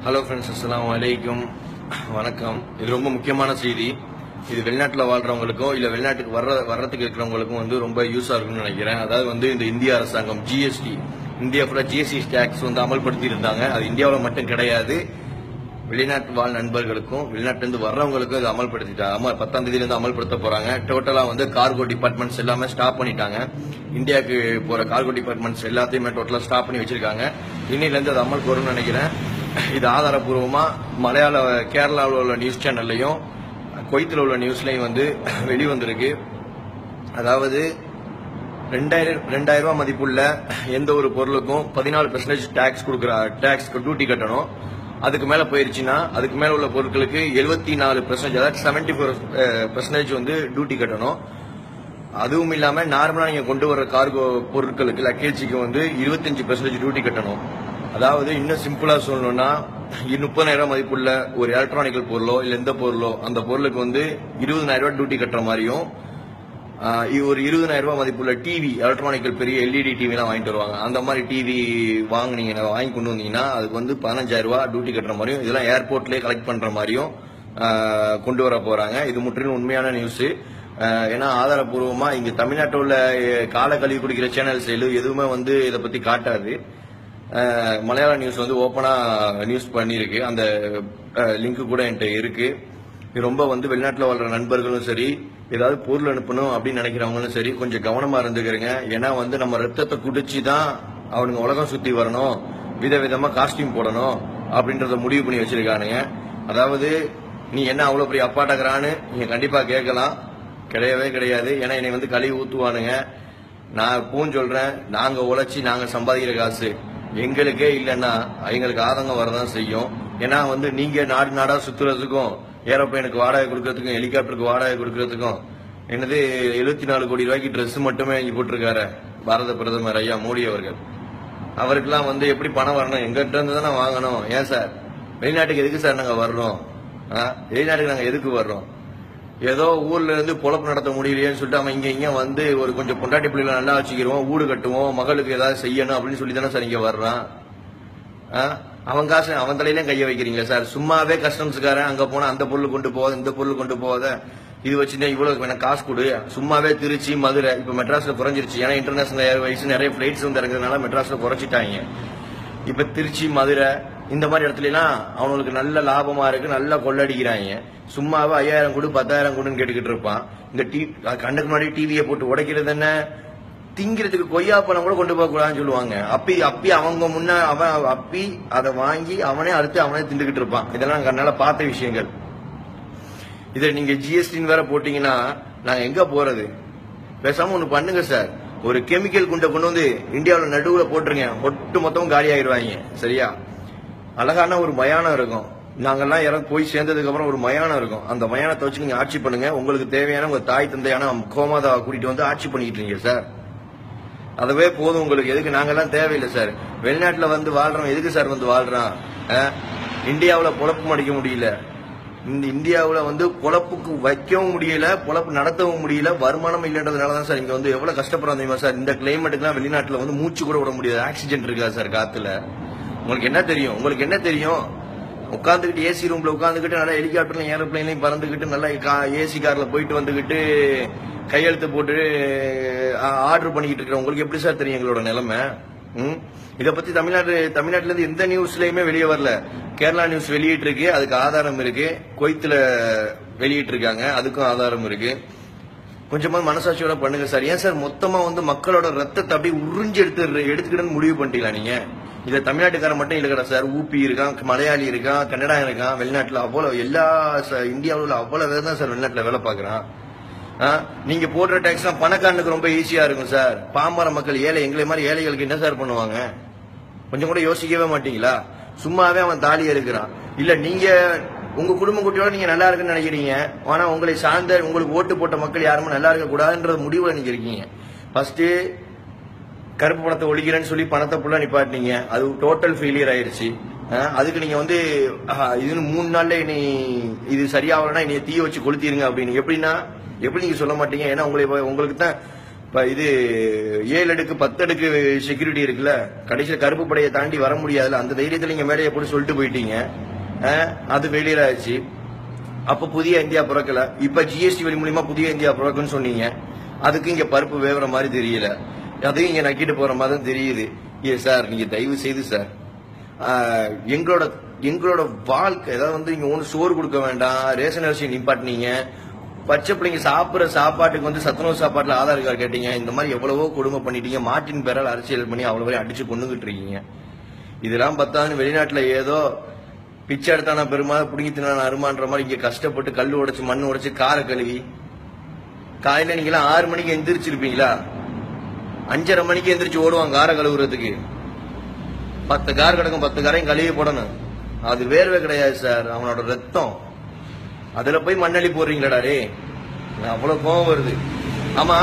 Hello friends அஸ்ஸலாமு அலைக்கும் வணக்கம் இது ரொம்ப முக்கியமான செய்தி இது வெளிநாட்டில் வாழ்றவங்களுக்கும் இல்ல வெளிநாட்டுக்கு வர்ற வர்றதுக்கு இருக்கிறவங்களுக்கும் வந்து ரொம்ப யூஸா இருக்கும்னு நினைக்கிறேன் அதாவது வந்து இந்த இந்திய அரசாங்கம் ஜிஎஸ்டி இந்தியா ஃபுல்லா ஜிஎஸ்டி டேக்ஸ் வந்து அமல்படுத்தி இருந்தாங்க அது இந்தியாவில் மட்டும் கிடையாது வெளிநாட்டு வாழ் நண்பர்களுக்கும் வெளிநாட்டிலிருந்து வர்றவங்களுக்கும் இது அமல்படுத்திட்டாங்க அமல் பத்தாம் தேதியில இருந்து அமல்படுத்த போறாங்க டோட்டலா வந்து கார்கோ டிபார்ட்மெண்ட்ஸ் எல்லாமே ஸ்டாப் பண்ணிட்டாங்க இந்தியாவுக்கு போற கார்கோ டிபார்ட்மெண்ட்ஸ் எல்லாத்தையுமே டோட்டலா ஸ்டாப் பண்ணி வச்சிருக்காங்க இன்னையில இருந்து அது அமல் வரும்னு நினைக்கிறேன் இது ஆதாரப்பூர்வமா மலையாள கேரளாவில் உள்ள நியூஸ் சேனல்லையும் குவைத்தில் உள்ள நியூஸ்லையும் வந்து வெளிவந்திருக்கு அதாவது ரெண்டாயிரம் ரெண்டாயிரம் ரூபாய் மதிப்புள்ள எந்த ஒரு பொருளுக்கும் பதினாலு பெர்சன்டேஜ் டேக்ஸ் கொடுக்குற டேக்ஸ் டியூட்டி கட்டணும் அதுக்கு மேல போயிருச்சுன்னா அதுக்கு மேல உள்ள பொருட்களுக்கு எழுபத்தி நாலு பெர்சன்டேஜ் அதாவது செவன்டி ஃபோர் பெர்சன்டேஜ் வந்து டியூட்டி கட்டணும் அதுவும் இல்லாம நார்மலா நீங்க கொண்டு வர கார்கோ பொருட்களுக்கு லக்கேஜுக்கு வந்து இருபத்தஞ்சு பெர்சன்டேஜ் டியூட்டி கட்டணும் அதாவது இன்னும் சிம்பிளா சொல்லணும்னா முப்பதாயிரம் மதிப்புள்ள ஒரு எலக்ட்ரானிக்கல் பொருளோ இல்ல எந்த பொருளோ அந்த பொருளுக்கு வந்து இருபதாயிரம் ரூபாய் டியூட்டி கட்டுற மாதிரியும் ஆஹ் இது ஒரு இருபதாயிரம் ரூபாய் மதிப்புள்ள டிவி எலக்ட்ரானிக்கல் பெரிய எல்இடி டிவிலாம் வாங்கிட்டு வருவாங்க அந்த மாதிரி டிவி வாங்குனீங்க வாங்கி கொண்டு வந்தீங்கன்னா அதுக்கு வந்து பதினஞ்சாயிரம் ரூபாய் டியூட்டி கட்டுற மாதிரியும் இதெல்லாம் ஏர்போர்ட்லயே கலெக்ட் பண்ற மாதிரியும் ஆஹ் கொண்டு வர போறாங்க இது முற்றிலும் உண்மையான நியூஸ் ஏன்னா ஆதாரப்பூர்வமா இங்க தமிழ்நாட்டில் உள்ள அஹ், காலை கழுவி குடிக்கிற சேனல்ஸ் எதுவுமே வந்து இதை பத்தி காட்டாது அஹ், மலையாள நியூஸ் வந்து ஓப்பனா நியூஸ் பண்ணியிருக்கு அந்த லிங்க் கூட என்கிட்ட இருக்கு இது ரொம்ப வந்து வெளிநாட்டில் வாழ்ற நண்பர்களும் சரி ஏதாவது பொருள் அனுப்பணும் அப்படின்னு நினைக்கிறவங்களும் சரி கொஞ்சம் கவனமா இருந்துக்கிறீங்க ஏன்னா வந்து நம்ம ரத்தத்தை குடிச்சு தான் அவனுங்க உலகம் சுத்தி வரணும் விதவிதமா காஸ்டியூம் போடணும் அப்படின்றத முடிவு பண்ணி வச்சிருக்கானுங்க அதாவது நீ என்ன அவ்வளவு பெரிய அப்பாட்டக்கிறான்னு நீங்க கண்டிப்பா கேட்கலாம் கிடையவே கிடையாது ஏன்னா என்னை வந்து கழுவி ஊத்துவானுங்க நான் இப்பவும் சொல்றேன் நாங்க உழைச்சி நாங்க சம்பாதிக்கிற காசு எங்களுக்கே இல்லைன்னா எங்களுக்கு ஆதங்கம் வரதான் செய்யும் ஏன்னா வந்து நீங்க நாடு நாடா சுத்துறதுக்கும் ஏரோப்ளேனுக்கு வாடகை கொடுக்கறதுக்கும் ஹெலிகாப்டருக்கு வாடகை கொடுக்கறதுக்கும் என்னது எழுபத்தி நாலு கோடி ரூபாய்க்கு Dress மட்டுமே இங்க போட்டிருக்காரு பாரத பிரதமர் ஐயா மோடி அவர்கள் அவருக்கெல்லாம் வந்து எப்படி பணம் வரணும் எங்கிட்ட இருந்து தானே வாங்கணும் ஏன் சார் வெளிநாட்டுக்கு எதுக்கு சார் நாங்க வர்றோம் ஆ? வெளிநாட்டுக்கு நாங்க எதுக்கு வர்றோம் ஏதோ ஊர்ல இருந்து பொழப்பு நடத்த முடியலையேன்னு சொல்லிட்டு அவன் இங்க இங்க வந்து ஒரு கொஞ்சம் பொண்டாட்டி பிள்ளைகளை நல்லா வச்சுக்கிறோம் வீடு கட்டுவோம் மகளுக்கு ஏதாவது செய்யணும் அப்படின்னு சொல்லி தானே சார் இங்க வர்றான் ஆ? அவன் காசு அவன் தலையிலும் கைய வைக்கிறீங்களா சார் சும்மாவே கஸ்டம்ஸ்காரன் அங்க போனா அந்த பொருள் கொண்டு போகாத இந்த பொருள் கொண்டு போகாத இது வச்சுட்டு இவ்வளவு வேணா காசு கொடு சும்மாவே திருச்சி மதுரை இப்ப மெட்ராஸ்ல குறைஞ்சிருச்சு ஏன்னா இன்டர்நேஷனல் ஏர்வைஸ் நிறைய பிளைட்ஸ் வந்து இறங்குறதுனால மெட்ராஸ்ல குறைச்சிட்டாங்க இப்ப திருச்சி மதுரை இந்த மாதிரி இடத்துல எல்லாம் அவனுக்கு நல்ல லாபமா இருக்கு நல்லா கொள்ளடிக்கிறாங்க சும்மாவே ஐயாயிரம் கொடு பத்தாயிரம் கொடுன்னு கேட்டுக்கிட்டு இருப்பான் இந்த டி கண்ணுக்கு முன்னாடி டிவியை போட்டு உடைக்கிறது என்ன திங்கிறதுக்கு கொய்யா பழம் கூட கொண்டு போக கூடாதுன்னு சொல்லுவாங்க அப்பி அப்பி அவங்க முன்ன அவன் அப்பி அதை வாங்கி அவனே அறுத்து அவனே திண்டுகிட்டு இருப்பான் இதெல்லாம் கண்ணால பார்த்த விஷயங்கள் இதை நீங்க ஜிஎஸ்டின்னு வேற போட்டீங்கன்னா நாங்க எங்க போறது பேசாம ஒண்ணு பண்ணுங்க சார் ஒரு கெமிக்கல் குண்டை கொண்டு வந்து இந்தியாவுல நடுவுல போட்டுருங்க ஒட்டு மொத்தமும் காலி ஆயிடுவாங்க சரியா அழகான ஒரு மயானம் இருக்கும் நாங்கெல்லாம் இறந்து போய் சேர்ந்ததுக்கு அப்புறம் ஒரு மயானம் இருக்கும் அந்த மயானத்தை வச்சு நீங்க ஆட்சி பண்ணுங்க உங்களுக்கு தேவையான உங்க தாய் தந்தையான கோமாதாவை கூட்டிட்டு வந்து ஆட்சி பண்ணிட்டு இருக்கீங்க சார் அதுவே போதும் உங்களுக்கு எதுக்கு நாங்கெல்லாம் தேவையில்லை சார் வெளிநாட்டுல வந்து வாழ்றோம் எதுக்கு சார் வந்து வாழ்றான் அஹ்? இந்தியாவுல பொழப்பு மடிக்க முடியல இந்த இந்தியாவுல வந்து பொழப்புக்கு வைக்கவும் முடியல பொழப்பு நடத்தவும் முடியல வருமானம் இல்லைன்றதுனால தான் சார் இங்க வந்து எவ்வளவு கஷ்டப்படுறோம் தெரியுமா சார் இந்த கிளைமேட்டுக்குலாம் வெளிநாட்டுல வந்து மூச்சு கூட விட முடியாது ஆக்சிஜன் இருக்கா சார் காத்துல உங்களுக்கு என்ன தெரியும் உங்களுக்கு என்ன தெரியும் உட்காந்துக்கிட்டு ஏசி ரூம்ல உட்காந்துக்கிட்டு நல்லா ஹெலிகாப்டர்லையும் ஏரோப்ளைன்லையும் பறந்துக்கிட்டு நல்லா ஏசி கார்ல போயிட்டு வந்துகிட்டு கையெழுத்து போட்டு ஆர்டர் பண்ணிக்கிட்டு இருக்கிற உங்களுக்கு எப்படி சார் தெரியும் எங்களோட நிலைமை ம்? இத பத்தி தமிழ்நாடு தமிழ்நாட்டுல இருந்து எந்த நியூஸ்லயுமே வெளியே வரல கேரளா நியூஸ் வெளியிட்டு இருக்கு அதுக்கு ஆதாரம் இருக்கு குவைத்துல வெளியிட்டு இருக்காங்க அதுக்கும் ஆதாரம் இருக்கு கொஞ்சமா மனசாட்சியோட பண்ணுங்க சார் ஏன் சார் மொத்தமா வந்து மக்களோட ரத்தத்தை அப்படியே உறிஞ்சு எடுத்து எடுத்துக்கிட்டு முடிவு பண்ணிட்டீங்களா நீங்க இதுல தமிழ்நாட்டுக்காரன் மட்டும் இல்ல சார் ஊபி இருக்கான் மலையாளி இருக்கான் கன்னடா இருக்கான் வெளிநாட்டுல அவ்வளவு எல்லா ச- இந்தியாவுல உள்ள அவ்வளவு பேர் தான் சார் வெளிநாட்டுல வேலை பாக்குறான் ஆ? நீங்க போடுற டேக்ஸ் பணக்காரனுக்கு ரொம்ப ஈஸியா இருக்கும் சார் பாமர மக்கள் ஏழை எங்களை மாதிரி ஏழைகளுக்கு என்ன சார் பண்ணுவாங்க கொஞ்சம் கூட யோசிக்கவே மாட்டீங்களா சும்மாவே அவன் தாலி இருக்கிறான் இல்ல நீங்க உங்க குடும்ப குட்டியோட நீங்க நல்லா இருக்குன்னு நினைக்கிறீங்க ஆனா உங்களை சார்ந்த உங்களுக்கு ஓட்டு போட்ட மக்கள் யாருமே நல்லா இருக்க கூடாதுன்ற முடிவுல நீங்க இருக்கீங்க ஃபர்ஸ்ட் கருப்பு பணத்தை ஒழிக்கிறேன்னு சொல்லி பணத்தை ஃபுல்லா நிப்பாட்டினீங்க அது டோட்டல் ஃபெயிலியர் ஆயிருச்சு அஹ், அதுக்கு நீங்க வந்து ஆஹ், இதுன்னு மூணு நாள்ல நீ இது சரியாகலன்னா நீ தீய வச்சு கொளுத்திருங்க அப்படின்னு எப்படின்னா எப்படி நீங்க சொல்ல மாட்டீங்க ஏன்னா உங்களை உங்களுக்கு தான் இப்ப இது ஏழு அடுக்கு பத்து அடுக்கு செக்யூரிட்டி இருக்குல்ல கடைசியில் கருப்பு படையை தாண்டி வர முடியாதுல்ல அந்த தைரியத்துல நீங்க மேடையை போட்டு சொல்லிட்டு போயிட்டீங்க அஹ், அது ஃபெயிலியர் ஆயிடுச்சு அப்ப புதிய இந்தியா பிறக்கல இப்ப ஜிஎஸ்டி வழி மூலியமா புதிய இந்தியா பிறக்குன்னு சொன்னீங்க அதுக்கு இங்க பருப்பு வேவுற மாதிரி தெரியல அதையும் இங்க நக்கிட்டு போற மாதிரி தான் தெரியுது ஏ சார் நீங்க தயவு செய்து சார் ஆஹ், எங்களோட எங்களோட வாழ்க்கை ஏதாவது வந்து இங்க ஒன்று சோறு கொடுக்க வேண்டாம் ரேஷன் அரிசி நிப்பாட்டினீங்க பச்சை பிள்ளைங்க சாப்பிடுற சாப்பாட்டுக்கு வந்து சத்துணவு சாப்பாட்டுல ஆதார் கார்டு கேட்டீங்க இந்த மாதிரி எவ்வளவோ கொடுமை பண்ணிட்டீங்க மாட்டின் பேரால் அரசியல் பண்ணி அவ்வளவு அடிச்சு கொண்டுகிட்டு இருக்கீங்க இதெல்லாம் பத்தாதுன்னு வெளிநாட்டுல ஏதோ பிச்சை எடுத்தானா பெருமா புடுங்கி தின்னான அருமான்ற மாதிரி இங்க கஷ்டப்பட்டு கல் உடைச்சு மண் உடைச்சு காரை கழுவி காலையில நீங்க எல்லாம் ஆறு மணிக்கு எந்திரிச்சிருப்பீங்களா அஞ்சரை மணிக்கு எந்திரிச்சு ஓடுவான் காரை கழுவுறதுக்கு பத்து கார் கிடக்கும் பத்து காரையும் கழுவி போடணும் அது வேர்வை கிடையாது சார் அவனோட ரத்தம் அதுல போய் மண்ணள்ளி போடுறீங்களாடா டே அவ்வளவு கோவம் வருது ஆமா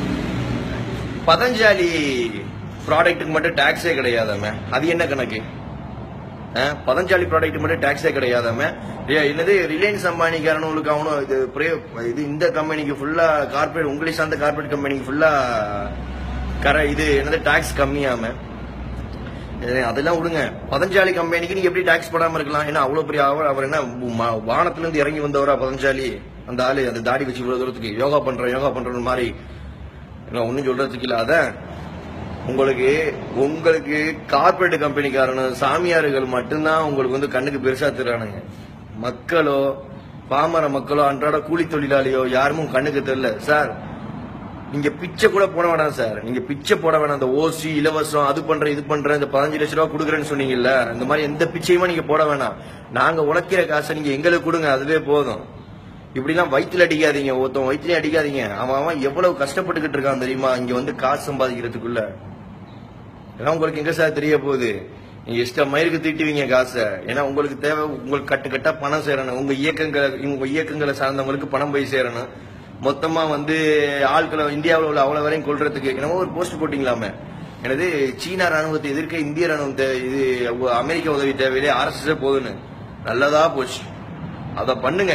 பதஞ்சாலி ப்ராடக்ட்டுக்கு மட்டும் டாக்ஸே கிடையாதாம அது என்ன கணக்கு அஹ், பதஞ்சாலி ப்ராடக்ட் மட்டும் டாக்ஸே கிடையாதாம ஏ, என்னது ரிலையன்ஸ் அம்பானிக்காரனுக்கு அவனும் இது பிரே- இது இந்த கம்பெனிக்கு ஃபுல்லா கார்பரேட் உங்களை சார்ந்த கார்பரேட் கம்பெனிக்கு ஃபுல்லா கர இது என்னது டாக்ஸ் கம்மியாம ஏய், அதெல்லாம் விடுங்க பதஞ்சாலி கம்பெனிக்கு நீங்க எப்படி டாக்ஸ் போடாம இருக்கலாம் ஏன்னா அவ்வளவு பெரிய அவர் அவர் என்ன ம- வானத்துல இருந்து இறங்கி வந்தவரா பதஞ்சாலி அந்த ஆளு அந்த தாடி வச்சு இவ்வளவு தூரத்துக்கு யோகா பண்றேன் யோகா பண்றேன் மாதிரி நான் ஒன்னும் சொல்றதுக்கு இல்ல அதான் உங்களுக்கு உங்களுக்கு கார்பரேட் கம்பெனிக்காரனும் சாமியார்கள் மட்டும்தான் உங்களுக்கு வந்து கண்ணுக்கு பெருசா தெரிறானுங்க மக்களோ பாமர மக்களோ அன்றாட கூலி தொழிலாளியோ யாருமும் கண்ணுக்கு தெரியல சார் நீங்க பிச்சை கூட போட வேணாம் சார் நீங்க பிச்சை போட வேணாம் அந்த ஓசி இலவசம் அது பண்றேன் இது பண்றேன் இந்த பதினஞ்சு லட்ச ரூபா கொடுக்குறேன்னு சொன்னீங்கல்ல இந்த மாதிரி எந்த பிச்சையுமே நீங்க போட வேணாம் நாங்க உழைக்கிற காசை நீங்க எங்களுக்கு கொடுங்க அதுவே போதும் இப்படிலாம் வயிற்றுல அடிக்காதீங்க ஒருத்தன் வயிற்றுலயும் அடிக்காதீங்க அவன் அவன் எவ்வளவு கஷ்டப்பட்டுக்கிட்டு இருக்கான் தெரியுமா இங்க வந்து காசு சம்பாதிக்கிறதுக்குள்ள இதெல்லாம் உங்களுக்கு எங்க சார் தெரிய போகுது நீங்க இஷ்டம் மயிருக்கு தீட்டுவீங்க காசை ஏன்னா உங்களுக்கு தேவை உங்களுக்கு கட்டு கட்டா பணம் சேரணும் உங்க இயக்கங்களை உங்க இயக்கங்களை சார்ந்தவங்களுக்கு பணம் போய் சேரணும் மொத்தமா வந்து ஆட்களை இந்தியாவில் உள்ள அவ்வளவு வரையும் கொள்றதுக்கு என்னமோ ஒரு போஸ்ட் போட்டீங்களாமே எனது சீனா ராணுவத்தை எதிர்க்க இந்திய ராணுவம் தே- இது அமெரிக்க உதவி தேவையிலே ஆர்எஸ்எஸ் போகுதுன்னு நல்லதா போச்சு அதை பண்ணுங்க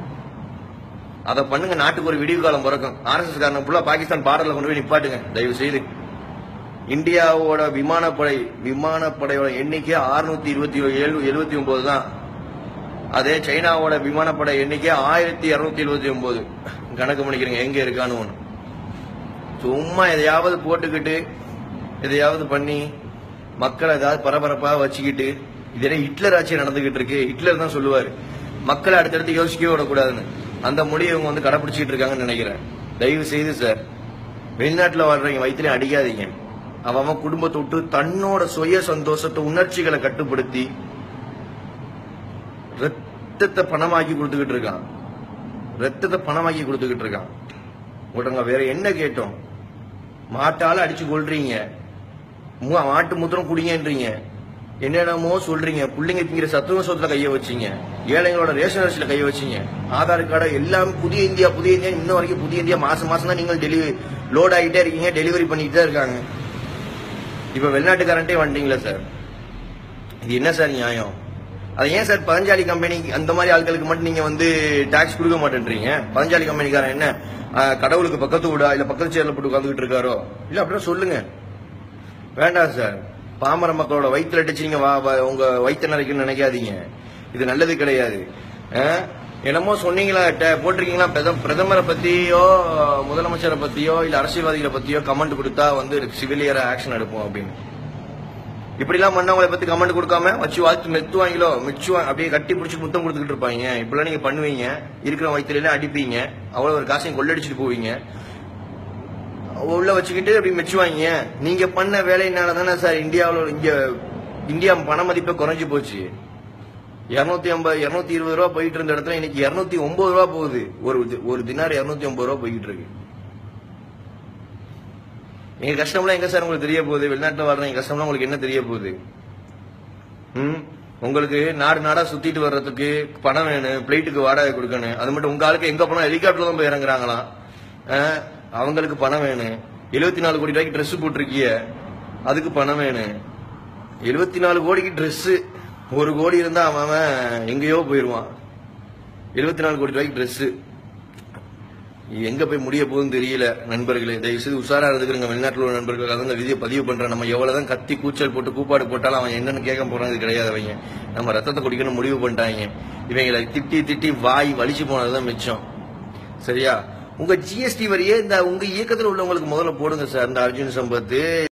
அதை பண்ணுங்க நாட்டுக்கு ஒரு விடிவு காலம் பிறக்கும் ஆர்எஸ்எஸ் காரன் ஃபுல்லா பாகிஸ்தான் பார்டர்ல கொண்டு போய் நிப்பாட்டுங்க தயவு செய்து இந்தியாவோட விமானப்படை விமானப்படையோட எண்ணிக்கை 627 இருபத்தி ஏழு எழுபத்தி ஒன்பது தான் அதே சைனாவோட விமானப்படை எண்ணிக்கை ஆயிரத்தி இருநூத்தி எழுபத்தி ஒன்பது கணக்கு பண்ணிக்கிறீங்க எங்க இருக்கான்னு ஒண்ணு சும்மா எதையாவது போட்டுக்கிட்டு எதையாவது பண்ணி மக்களை ஏதாவது பரபரப்பா வச்சுக்கிட்டு இதே ஹிட்லர் ஆட்சி நடந்துகிட்டு இருக்கு ஹிட்லர் தான் சொல்லுவாரு மக்களை அடுத்தடுத்து யோசிக்கவே விடக்கூடாதுன்னு அந்த மொழியை இவங்க வந்து கடைபிடிச்சிட்டு இருக்காங்கன்னு நினைக்கிறேன் தயவு செய்து சார் வெளிநாட்டுல வாழ்றவங்க வயிற்றுல அடிக்காதீங்க அவன் அவன் குடும்பத்தை விட்டு தன்னோட சுய சந்தோஷத்தை உணர்ச்சிகளை கட்டுப்படுத்தி ரத்தத்தை பணமாக்கி கொடுத்துக்கிட்டு இருக்கான் ரத்தத்தை பணமாக்கி கொடுத்துக்கிட்டு இருக்கான் உடங்க வேற என்ன கேட்டோம் மாட்டால அடிச்சு கொள்றீங்க மு- மாட்டு முத்திரம் குடிங்கன்றீங்க என்னென்னமோ சொல்றீங்க பிள்ளைங்க திங்கிற சத்துவ சொத்துல கைய வச்சீங்க ஏழைங்களோட ரேஷன் அரிசியில கைய வச்சீங்க ஆதார் கார்டு எல்லாம் புதிய இந்தியா புதிய இந்தியா இன்ன வரைக்கும் புதிய இந்தியா மாசம் மாசம் தான் நீங்கள் டெலிவரி லோட் ஆகிட்டே இருக்கீங்க டெலிவரி பண்ணிட்டு தான் இருக்காங்க இப்ப வெளிநாட்டுக்காரன்ட்டே வந்துட்டீங்களா சார் இது என்ன சார் நியாயம் அது ஏன் சார் பதஞ்சாலி கம்பெனி அந்த மாதிரி ஆட்களுக்கு மட்டும் நீங்க வந்து டாக்ஸ் கொடுக்க மாட்டேன்றீங்க பதஞ்சாலி கம்பெனிக்காரன் என்ன ஆஹ், கடவுளுக்கு பக்கத்து விடா இல்ல பக்கத்து சேர்ல போட்டு உட்காந்துக்கிட்டு இருக்காரோ இல்ல அப்படின்னா சொல்லுங்க வேண்டாம் சார் பாமர மக்களோட வயிற்றுல அடிச்சு நீங்க வா- வா- உங்க வயிற்று நிறைக்குன்னு நினைக்காதீங்க இது நல்லது கிடையாது ஆஹ், என்னமோ சொன்னீங்களா ட- போட்டிருக்கீங்களா பிரதம- பிரதமரை பத்தியோ முதலமைச்சரை பத்தியோ இல்ல அரசியல்வாதிகளை பத்தியோ கமெண்ட் கொடுத்தா வந்து சிவிலியரா ஆக்ஷன் எடுப்போம் அப்படின்னு இப்படி எல்லாம் பண்ணவங்களை பத்தி கமெண்ட் கொடுக்காம வச்சு வாழ்த்து மெத்துவாங்களோ மிச்சுவா அப்படியே கட்டி பிடிச்சி முத்தம் கொடுத்துக்கிட்டு இருப்பாங்க இப்படிலாம் நீங்க பண்ணுவீங்க இருக்கிற வயிற்றுல எல்லாம் அடிப்பீங்க அவ்வளவு ஒரு காசையும் கொள்ளடிச்சிட்டு போவீங்க உள்ள வச்சுக்கிட்டு அப்படி மெச்சுவாங்க நீங்க பண்ண வேலையினால தானே சார் இந்தியாவில் இங்க இந்தியா பண மதிப்பே குறைஞ்சு போச்சு இருநூத்தி ஐம்பது இருநூத்தி இருபது ரூபா போயிட்டு இருந்த இடத்துல இன்னைக்கு இருநூத்தி ஒன்பது ரூபா போகுது ஒரு தி- ஒரு தினார் இருநூத்தி ஒன்பது ரூபா போயிட்டு இருக்கு எங்க கஷ்டம்லாம் எங்க சார் உங்களுக்கு தெரிய போகுது வெளிநாட்டுல வர்ற எங்க கஷ்டம்லாம் உங்களுக்கு என்ன தெரிய போகுது ம் உங்களுக்கு நாடு நாடா சுத்திட்டு வர்றதுக்கு பணம் வேணும் பிளைட்டுக்கு வாடகை கொடுக்கணும் அது மட்டும் உங்க ஆளுக்கு எங்க போனா ஹெலிகாப்டர் தான் போய் இறங்குறாங்களாம் அஹ், அவங்களுக்கு பணம் வேணும் எழுபத்தி நாலு கோடி ரூபாய்க்கு Dress போட்டிருக்கிய அதுக்கு பணம் வேணும் எழுபத்தி நாலு கோடிக்கு Dress ஒரு கோடி இருந்தா அவன் அவன் எங்கேயோ போயிருவான் எழுபத்தி நாலு கோடி ரூபாய்க்கு Dress இது எங்க போய் முடிய போகுதுன்னு தெரியல நண்பர்களே தயவு செய்து உஷாரா இருந்துக்கிறங்க வெளிநாட்டில் உள்ள நண்பர்கள் அதான் இந்த விதியை பதிவு பண்றேன் நம்ம எவ்வளவுதான் கத்தி கூச்சல் போட்டு கூப்பாடு போட்டாலும் அவன் என்னன்னு கேட்க போறாங்க கிடையாது அவங்க நம்ம ரத்தத்தை குடிக்கணும் முடிவு பண்ணிட்டாங்க இவங்களை திட்டி திட்டி வாய் வலிச்சு போனதுதான் மிச்சம் சரியா உங்க ஜிஎஸ்டி வரியே இந்த உங்க இயக்கத்தில் உள்ளவங்களுக்கு முதல்ல போடுங்க சார் இந்த அர்ஜுன் சம்பத்து